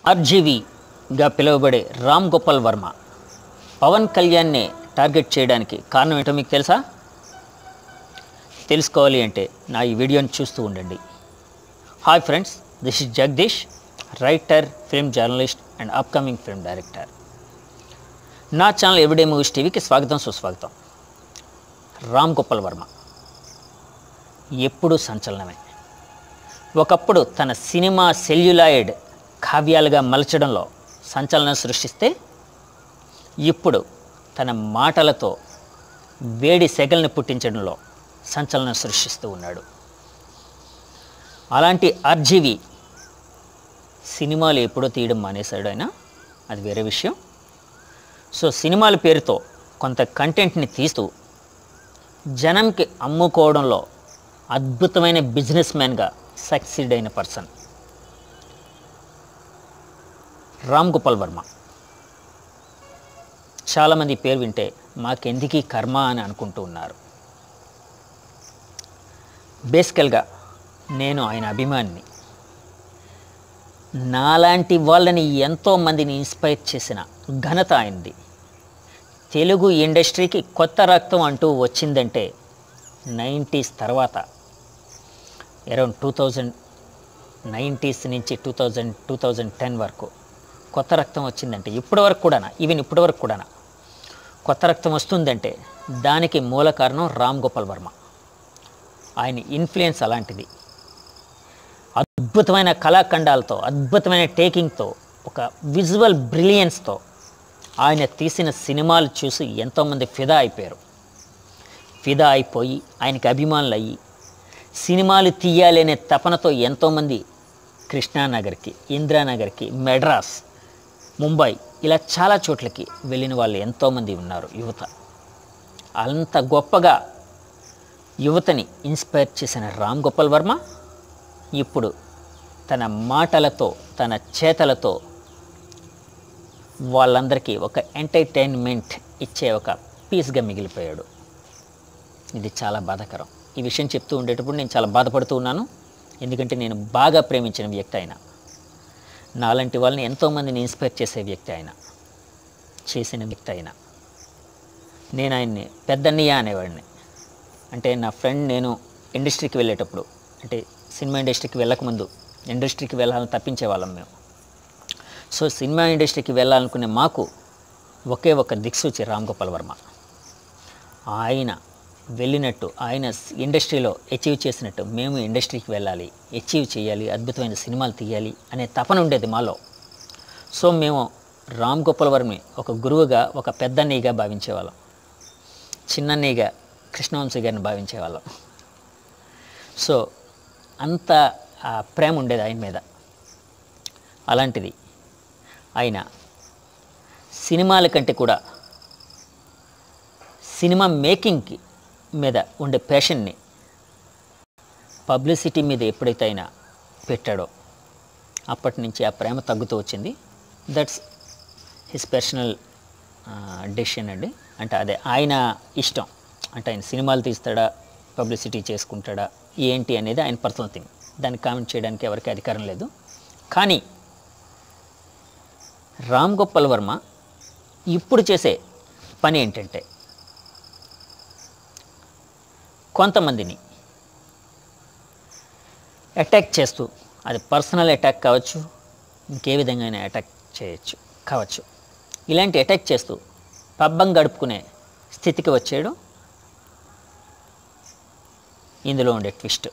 ఆర్జీవీగా పిలువబడే రామ్ గోపాల్ వర్మ పవన్ కళ్యాణ్ని టార్గెట్ చేయడానికి కారణం ఏంటో మీకు తెలుసా తెలుసుకోవాలి అంటే నా ఈ వీడియోని చూస్తూ ఉండండి hi friends this is Jagadeesh writer film journalist and upcoming film director నా ఛానల్ ఎవ్రీడే మూవీస్ టీవీకి స్వాగతం సుస్వాగతం రామ్ గోపాల్ వర్మ ఎప్పుడూ సంచలనమే ఒకప్పుడు తన సినిమా సెల్యులాయిడ్ కావ్యాలుగా మలచడంలో సంచలనం సృష్టిస్తే ఇప్పుడు తన మాటలతో వేడి సెగల్ని పుట్టించడంలో సంచలనం సృష్టిస్తూ ఉన్నాడు అలాంటి ఆర్జీవి సినిమాలు ఎప్పుడో తీయడం మానేశాడు ఆయన అది వేరే విషయం సో సినిమాల పేరుతో కొంత కంటెంట్ని తీస్తూ జనంకి అమ్ముకోవడంలో అద్భుతమైన బిజినెస్ మ్యాన్గా సక్సీడ్ అయిన పర్సన్ రామ్ గోపాల్ వర్మ చాలామంది పేరు వింటే మాకెందుకీ కర్మ అని అనుకుంటూ ఉన్నారు బేసికల్గా నేను ఆయన అభిమానిని నాలాంటి వాళ్ళని ఎంతోమందిని ఇన్స్పైర్ చేసిన ఘనత ఆయనది తెలుగు ఇండస్ట్రీకి కొత్త రక్తం అంటూ వచ్చిందంటే నైంటీస్ తర్వాత అరౌండ్ టూ థౌజండ్ నైంటీస్ నుంచి two thousand two thousand ten వరకు కొత్త రక్తం వచ్చిందంటే ఇప్పటి వరకు కూడానా ఈవెన్ ఇప్పటి వరకు కూడానా కొత్త రక్తం వస్తుందంటే దానికి మూల కారణం రామ్ గోపాల్ వర్మ ఆయన ఇన్ఫ్లుయెన్స్ అలాంటిది అద్భుతమైన కళాఖండాలతో అద్భుతమైన టేకింగ్తో ఒక విజువల్ బ్రిలియన్స్తో ఆయన తీసిన సినిమాలు చూసి ఎంతోమంది ఫిదా అయిపోయారు ఫిదా అయిపోయి ఆయనకి అభిమానులు అయ్యి సినిమాలు తీయాలి అనే తపనతో ఎంతోమంది కృష్ణానగర్కి ఇందిరానగర్కి మెడ్రాస్ ముంబై ఇలా చాలా చోట్లకి వెళ్ళిన వాళ్ళు ఎంతోమంది ఉన్నారు యువత అంత గొప్పగా యువతని ఇన్స్పైర్ చేసిన రామ్ గోపాల్ వర్మ ఇప్పుడు తన మాటలతో తన చేతలతో వాళ్ళందరికీ ఒక ఎంటర్టైన్మెంట్ ఇచ్చే ఒక పీస్గా మిగిలిపోయాడు ఇది చాలా బాధాకరం ఈ విషయం చెప్తూ ఉండేటప్పుడు నేను చాలా బాధపడుతూ ఉన్నాను ఎందుకంటే నేను బాగా ప్రేమించిన వ్యక్తి ఆయన నాలాంటి వాళ్ళని ఎంతోమందిని ఇన్స్పైర్ చేసే వ్యక్తి ఆయన చేసిన వ్యక్తి ఆయన నేను ఆయన్ని పెద్దన్నయ్య అనేవాడిని అంటే నా ఫ్రెండ్ నేను ఇండస్ట్రీకి వెళ్ళేటప్పుడు అంటే సినిమా ఇండస్ట్రీకి వెళ్ళకముందు ఇండస్ట్రీకి వెళ్ళాలని తప్పించే వాళ్ళం మేము సో సినిమా ఇండస్ట్రీకి వెళ్ళాలనుకునే మాకు ఒకే ఒక దిక్సూచి రామ్ గోపాల్ వర్మ ఆయన వెళ్ళినట్టు ఆయన ఇండస్ట్రీలో అచీవ్ చేసినట్టు మేము ఇండస్ట్రీకి వెళ్ళాలి అచీవ్ చేయాలి అద్భుతమైన సినిమాలు తీయాలి అనే తపన ఉండేది మాలో సో మేము రామ్ గోపాల్ వర్మని ఒక గురువుగా ఒక పెద్దన్నయ్యగా భావించేవాళ్ళం చిన్నన్నయ్యగా కృష్ణవంశీ గారిని భావించేవాళ్ళం సో అంత ఆ, ప్రేమ ఉండేది ఆయన మీద అలాంటిది ఆయన సినిమాల కంటే కూడా సినిమా మేకింగ్కి మీద ఉండే ప్యాషన్ని పబ్లిసిటీ మీద ఎప్పుడైతే ఆయన పెట్టాడో అప్పటి నుంచి ఆ ప్రేమ తగ్గుతూ వచ్చింది దట్స్ హిస్ పర్సనల్ డెసిషన్ అండి అంటే అదే ఆయన ఇష్టం అంటే ఆయన సినిమాలు తీస్తాడా పబ్లిసిటీ చేసుకుంటాడా ఏంటి అనేది ఆయన పర్సనల్ థింగ్ దాన్ని కామెంట్ చేయడానికి ఎవరికి అధికారం లేదు కానీ రామ్ గోపాల్ వర్మ ఇప్పుడు చేసే పని ఏంటంటే కొంతమందిని అటాక్ చేస్తూ అది పర్సనల్ అటాక్ కావచ్చు ఇంకే విధంగా అటాక్ చేయొచ్చు కావచ్చు ఇలాంటి అటాక్ చేస్తూ పబ్బం గడుపుకునే స్థితికి వచ్చేయడం ఇందులో ఉండే ట్విస్ట్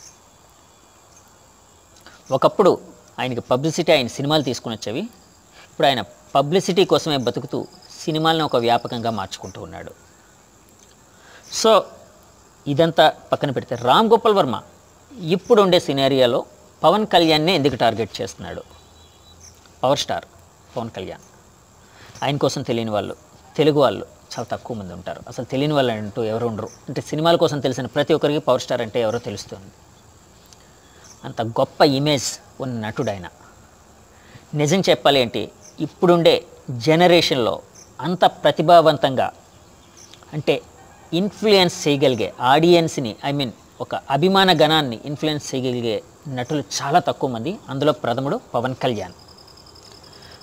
ఒకప్పుడు ఆయనకి పబ్లిసిటీ ఆయన సినిమాలు తీసుకుని వచ్చేవి ఇప్పుడు ఆయన పబ్లిసిటీ కోసమే బతుకుతూ సినిమాలను ఒక వ్యాపకంగా మార్చుకుంటూ ఉన్నాడు సో ఇదంతా పక్కన పెడితే రామ్ గోపాల్ వర్మ ఇప్పుడు ఉండే సినారియాలో పవన్ కళ్యాణ్నే ఎందుకు టార్గెట్ చేస్తున్నాడు పవర్ స్టార్ పవన్ కళ్యాణ్ ఆయన కోసం తెలియని వాళ్ళు తెలుగు వాళ్ళు చాలా తక్కువ మంది ఉంటారు అసలు తెలియని వాళ్ళు అంటూ ఎవరు ఉండరు అంటే సినిమాల కోసం తెలిసిన ప్రతి ఒక్కరికి పవర్ స్టార్ అంటే ఎవరో తెలుస్తుంది అంత గొప్ప ఇమేజ్ ఉన్న నటుడు ఆయన నిజం చెప్పాలి అంటే ఇప్పుడుండే జనరేషన్లో అంత ప్రతిభావంతంగా అంటే ఇన్ఫ్లుయెన్స్ చేయగలిగే ఆడియన్స్ని ఐ మీన్ ఒక అభిమాన గణాన్ని ఇన్ఫ్లుయెన్స్ చేయగలిగే నటులు చాలా తక్కువ మంది అందులో ప్రథముడు పవన్ కళ్యాణ్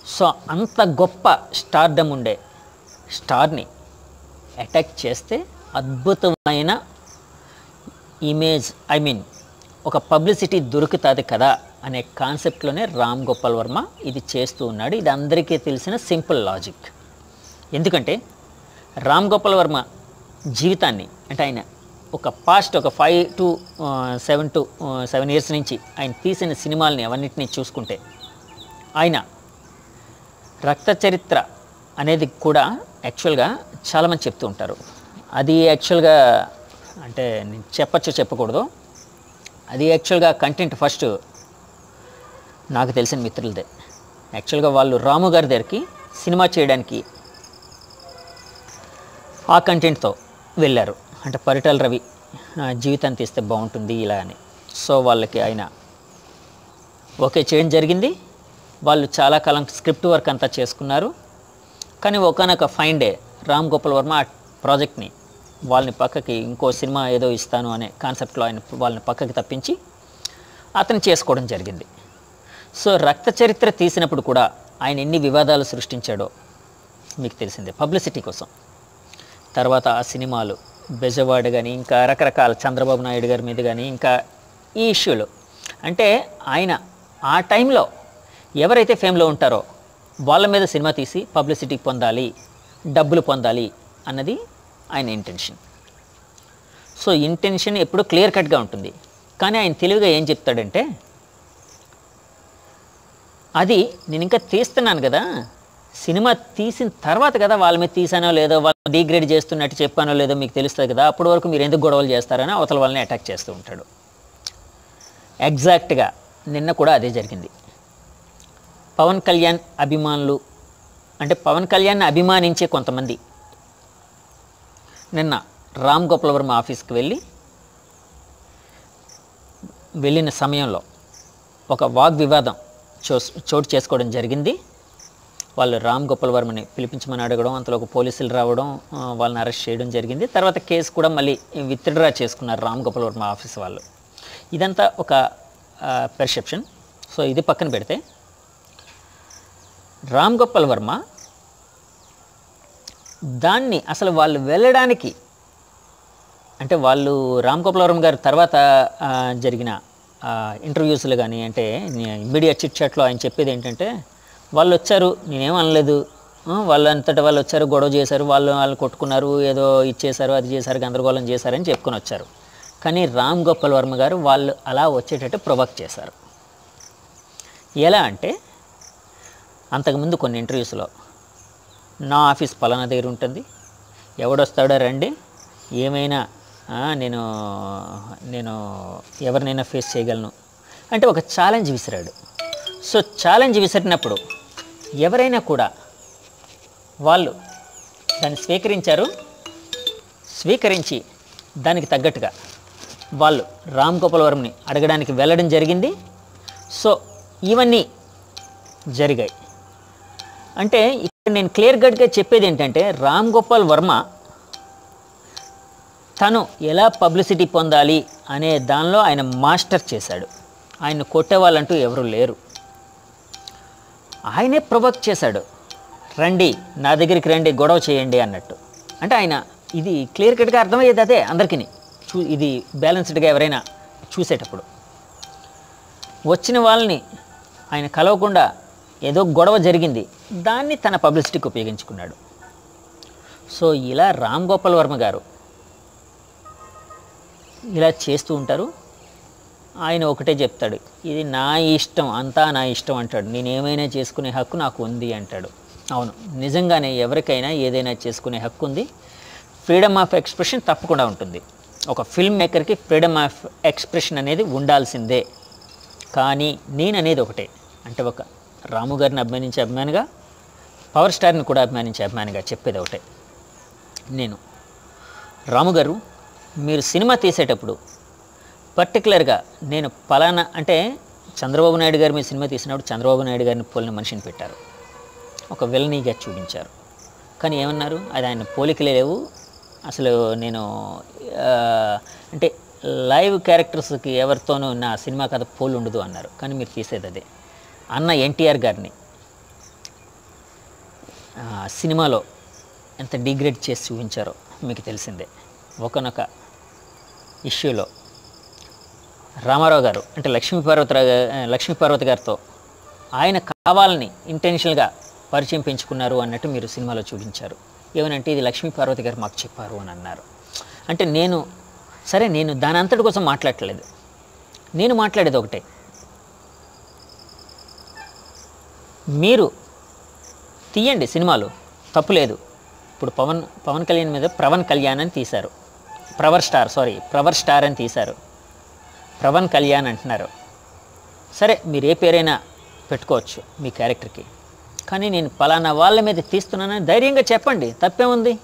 సో అంత గొప్ప స్టార్డమ్ ఉండే స్టార్ని అటాక్ చేస్తే అద్భుతమైన ఇమేజ్ ఐ మీన్ ఒక పబ్లిసిటీ దొరుకుతుంది కదా అనే కాన్సెప్ట్లోనే రామ్ గోపాల్ వర్మ ఇది చేస్తూ ఉన్నాడు ఇది అందరికీ తెలిసిన సింపుల్ లాజిక్ ఎందుకంటే రామ్ గోపాల్ వర్మ జీవితాన్ని అంటే ఆయన ఒక పాస్ట్ ఒక five to seven to seven years నుంచి ఆయన తీసిన సినిమాలని అవన్నిటిని చూసుకుంటే ఆయన రక్త చరిత్ర అనేది కూడా యాక్చువల్గా చాలామంది చెప్తూ ఉంటారు అది యాక్చువల్గా అంటే నేను చెప్పచ్చో చెప్పకూడదు అది యాక్చువల్గా కంటెంట్ ఫస్ట్ నాకు తెలిసిన మిత్రులదే యాక్చువల్గా వాళ్ళు రాము గారి దగ్గరికి సినిమా చేయడానికి ఆ కంటెంట్తో వెళ్ళారు అంటే పరిటాల రవి ఆ, జీవితాన్ని తీస్తే బాగుంటుంది ఇలా అని సో వాళ్ళకి ఆయన ఓకే చేయడం జరిగింది వాళ్ళు చాలా కాలం స్క్రిప్ట్ వర్క్ అంతా చేసుకున్నారు కానీ ఒకనొక ఫైన్ డే రామ్ గోపాల్ వర్మ ఆ ప్రాజెక్ట్ని వాళ్ళని పక్కకి ఇంకో సినిమా ఏదో ఇస్తాను అనే కాన్సెప్ట్లో ఆయన వాళ్ళని పక్కకి తప్పించి అతను చేసుకోవడం జరిగింది సో రక్త చరిత్ర తీసినప్పుడు కూడా ఆయన ఎన్ని వివాదాలు సృష్టించాడో మీకు తెలిసిందే పబ్లిసిటీ కోసం తర్వాత ఆ సినిమాలు బెజవాడ కానీ ఇంకా రకరకాల చంద్రబాబు నాయుడు గారి మీద కానీ ఇంకా ఈ ఇష్యూలు అంటే ఆయన ఆ టైంలో ఎవరైతే ఫేమ్లో ఉంటారో వాళ్ళ మీద సినిమా తీసి పబ్లిసిటీ పొందాలి డబ్బులు పొందాలి అన్నది ఆయన ఇంటెన్షన్ సో ఇంటెన్షన్ ఎప్పుడు క్లియర్ కట్గా ఉంటుంది కానీ ఆయన తెలివిగా ఏం చెప్తాడంటే అది నేను ఇంకా తీస్తున్నాను కదా సినిమా తీసిన తర్వాత కదా వాళ్ళ మీద తీసానో లేదో వాళ్ళు డిగ్రేడ్ చేస్తున్నట్టు చెప్పానో లేదో మీకు తెలుస్తుంది కదా అప్పటి వరకు మీరు ఎందుకు గొడవలు చేస్తారని అవతల వాళ్ళని అటాక్ చేస్తూ ఉంటాడు ఎగ్జాక్ట్గా నిన్న కూడా అదే జరిగింది పవన్ కళ్యాణ్ అభిమానులు అంటే పవన్ కళ్యాణ్ని అభిమానించే కొంతమంది నిన్న రామ్ గోపాల్ వర్మ ఆఫీస్కి వెళ్ళి వెళ్ళిన సమయంలో ఒక వాగ్వివాదం చో చోటు చేసుకోవడం జరిగింది వాళ్ళు రామ్ గోపాల్ వర్మని పిలిపించమని అడగడం అంతలో ఒక పోలీసులు రావడం ఆ, వాళ్ళని అరెస్ట్ చేయడం జరిగింది తర్వాత కేసు కూడా మళ్ళీ విత్డ్రా చేసుకున్నారు రామ్ గోపాల్ వర్మ ఆఫీస్ వాళ్ళు ఇదంతా ఒక పెర్సెప్షన్ సో ఇది పక్కన పెడితే రామ్ గోపాల్ వర్మ దాన్ని అసలు వాళ్ళు వెళ్ళడానికి అంటే వాళ్ళు రామ్ గోపాల్ వర్మ గారు తర్వాత ఆ, జరిగిన ఇంటర్వ్యూస్లో కానీ అంటే ఇమ్మీడియట్ చిట్ చాట్లో ఆయన చెప్పేది ఏంటంటే వాళ్ళు వచ్చారు నేనేం అనలేదు ఆ, వాళ్ళంతటా వాళ్ళు వచ్చారు గొడవ చేశారు వాళ్ళు వాళ్ళు కొట్టుకున్నారు ఏదో ఇచ్చేశారు అది చేశారు గందరగోళం చేశారని చెప్పుకొని వచ్చారు కానీ రామ్ గోపాల్ వర్మ గారు వాళ్ళు అలా వచ్చేటట్టు ప్రొవోక్ చేశారు ఎలా అంటే అంతకుముందు కొన్ని ఇంటర్వ్యూస్లో నా ఆఫీస్ పలానా దగ్గర ఉంటుంది ఎవడొస్తాడో రండి ఏమైనా ఆ, నేను నేను ఎవరినైనా ఫేస్ చేయగలను అంటే ఒక ఛాలెంజ్ విసిరాడు సో ఛాలెంజ్ విసిరినప్పుడు ఎవరైనా కూడా వాళ్ళు దాన్ని స్వీకరించారు స్వీకరించి దానికి తగ్గట్టుగా వాళ్ళు రామ్ గోపాల్ వర్మని అడగడానికి వెళ్ళడం జరిగింది సో ఇవన్నీ జరిగాయి అంటే ఇక్కడ నేను క్లియర్ కట్గా చెప్పేది ఏంటంటే రామ్ గోపాల్ వర్మ తను ఎలా పబ్లిసిటీ పొందాలి అనే దానిలో ఆయన మాస్టర్ చేశాడు ఆయన కొట్టేవాళ్ళంటూ ఎవరు లేరు ఆయనే ప్రొవోక్ చేశాడు రండి నా దగ్గరికి రండి గొడవ చేయండి అన్నట్టు అంటే ఆయన ఇది క్లియర్ కట్గా అర్థమయ్యేది అదే అందరికీ చూ ఇది బ్యాలెన్స్డ్గా ఎవరైనా చూసేటప్పుడు వచ్చిన వాళ్ళని ఆయన కలవకుండా ఏదో గొడవ జరిగింది దాన్ని తన పబ్లిసిటీకి ఉపయోగించుకున్నాడు సో ఇలా రామ్ గోపాల్ వర్మ గారు ఇలా చేస్తూ ఉంటారు ఆయన ఒకటే చెప్తాడు ఇది నా ఇష్టం అంతా నా ఇష్టం అంటాడు నేను ఏమైనా చేసుకునే హక్కు నాకు ఉంది అంటాడు అవును నిజంగానే ఎవరికైనా ఏదైనా చేసుకునే హక్కు ఉంది ఫ్రీడమ్ ఆఫ్ ఎక్స్ప్రెషన్ తప్పకుండా ఉంటుంది ఒక ఫిల్మ్ మేకర్కి ఫ్రీడమ్ ఆఫ్ ఎక్స్ప్రెషన్ అనేది ఉండాల్సిందే కానీ నేను అనేది ఒకటే అంటే ఒక రాము గారిని అభిమానించే అభిమానిగా పవర్ స్టార్ని కూడా అభిమానించే అభిమానిగా చెప్పేది ఒకటే నేను రాము గారు మీరు సినిమా తీసేటప్పుడు పర్టికులర్గా నేను పలానా అంటే చంద్రబాబు నాయుడు గారు మీ సినిమా తీసినప్పుడు చంద్రబాబు నాయుడు గారిని పోలిన మనిషిని పెట్టారు ఒక విలనీగా చూపించారు కానీ ఏమన్నారు అది ఆయన పోలికలే లేవు అసలు నేను ఆ, అంటే లైవ్ క్యారెక్టర్స్కి ఎవరితోనూ నా సినిమా కథ పోలు ఉండదు అన్నారు కానీ మీరు తీసేది అదే అన్న ఎన్టీఆర్ గారిని సినిమాలో ఎంత డిగ్రేడ్ చేసి చూపించారో మీకు తెలిసిందే ఒకనొక ఇష్యూలో రామారావు గారు అంటే లక్ష్మీ పార్వతిరావు గా- లక్ష్మీ పార్వతి గారితో ఆయన కావాలని ఇంటెన్షనల్గా పరిచయం పెంచుకున్నారు అన్నట్టు మీరు సినిమాలో చూపించారు ఏమనంటే ఇది లక్ష్మీ పార్వతి గారు మాకు చెప్పారు అని అన్నారు అంటే నేను సరే నేను దాని అంతటి కోసం మాట్లాడట్లేదు నేను మాట్లాడేది ఒకటే మీరు తీయండి సినిమాలు తప్పులేదు ఇప్పుడు పవన్ పవన్ కళ్యాణ్ మీద ప్రవన్ కళ్యాణ్ అని తీశారు power star sorry power star అని తీశారు ప్రవన్ కళ్యాణ్ అంటున్నారు సరే మీరు ఏ పేరైనా పెట్టుకోవచ్చు మీ క్యారెక్టర్కి కానీ నేను పలానా వాళ్ళ మీద తీస్తున్నానని ధైర్యంగా చెప్పండి తప్పే ఉంది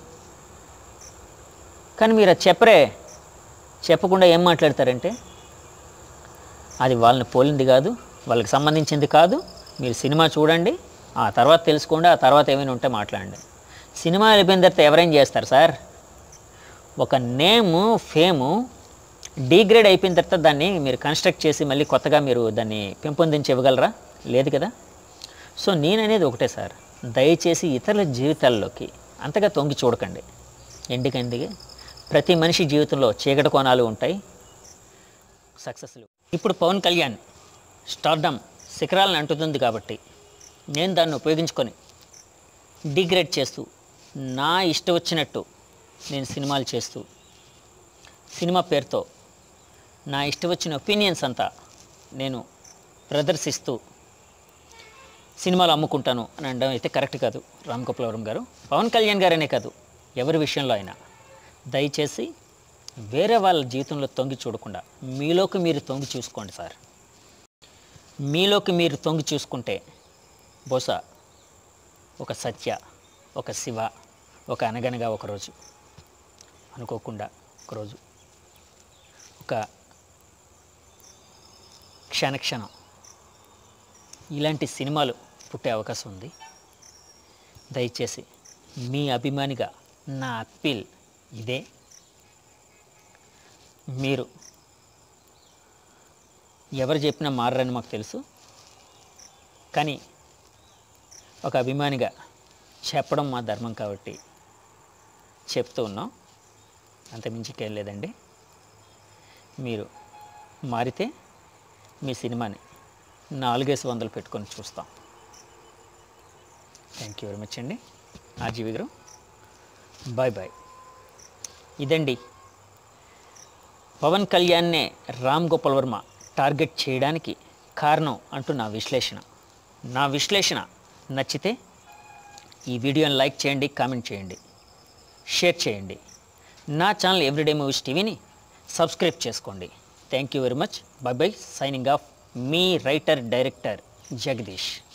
కానీ మీరు అది చెప్పరే చెప్పకుండా ఏం మాట్లాడతారంటే అది వాళ్ళని పోలింది కాదు వాళ్ళకి సంబంధించింది కాదు మీరు సినిమా చూడండి ఆ తర్వాత తెలుసుకోండి ఆ తర్వాత ఏమైనా ఉంటే మాట్లాడండి సినిమా అయిపోయిన తర్వాత ఎవరేం చేస్తారు సార్ ఒక నేము ఫేము డీగ్రేడ్ అయిపోయిన తర్వాత దాన్ని మీరు కన్స్ట్రక్ట్ చేసి మళ్ళీ కొత్తగా మీరు దాన్ని పెంపొందించి ఇవ్వగలరా లేదు కదా సో నేననేది ఒకటే సార్ దయచేసి ఇతరుల జీవితాల్లోకి అంతగా తొంగి చూడకండి ఎందుకంటే ప్రతి మనిషి జీవితంలో చీకటి కోణాలు ఉంటాయి సక్సెస్లు ఇప్పుడు పవన్ కళ్యాణ్ స్టార్డమ్ శిఖరాలను అంటుతుంది కాబట్టి నేను దాన్ని ఉపయోగించుకొని డిగ్రేడ్ చేస్తూ నా ఇష్టం వచ్చినట్టు నేను సినిమాలు చేస్తూ సినిమా పేరుతో నా ఇష్టం వచ్చిన ఒపీనియన్స్ అంతా నేను ప్రదర్శిస్తూ సినిమాలు అమ్ముకుంటాను అని అనడం అయితే కరెక్ట్ కాదు రామ్ గోపాలవరం గారు పవన్ కళ్యాణ్ గారనే కాదు ఎవరి విషయంలో అయినా దయచేసి వేరే వాళ్ళ జీవితంలో తొంగి చూడకుండా మీలోకి మీరు తొంగి చూసుకోండి సార్ మీలోకి మీరు తొంగి చూసుకుంటే బహుశా ఒక సత్య ఒక శివ ఒక అనగనగా ఒకరోజు అనుకోకుండా ఒకరోజు ఒక క్షణక్షణం ఇలాంటి సినిమాలు పుట్టే అవకాశం ఉంది దయచేసి మీ అభిమానిగా నా అప్పీల్ ఇదే మీరు ఎవరు చెప్పినా మారరని మాకు తెలుసు కానీ ఒక అభిమానిగా చెప్పడం మా ధర్మం కాబట్టి చెప్తూ ఉన్నాం అంతమించికేం లేదండి మీరు మారితే మీ సినిమాని నాలుగేసి వందలు పెట్టుకొని చూస్తాం థ్యాంక్ యూ వెరీ మచ్ అండి ఆర్జీవి గారు బాయ్ బాయ్ ఇదండి పవన్ కళ్యాణ్నే రామ్ గోపాల్ వర్మ టార్గెట్ చేయడానికి కారణం అంటూ నా విశ్లేషణ నా విశ్లేషణ నచ్చితే ఈ వీడియోని లైక్ చేయండి కామెంట్ చేయండి షేర్ చేయండి నా ఛానల్ ఎవ్రీడే మూవీస్ టీవీని సబ్స్క్రైబ్ చేసుకోండి thank you very much bye bye signing off మీ రైటర్ డైరెక్టర్ జగదీష్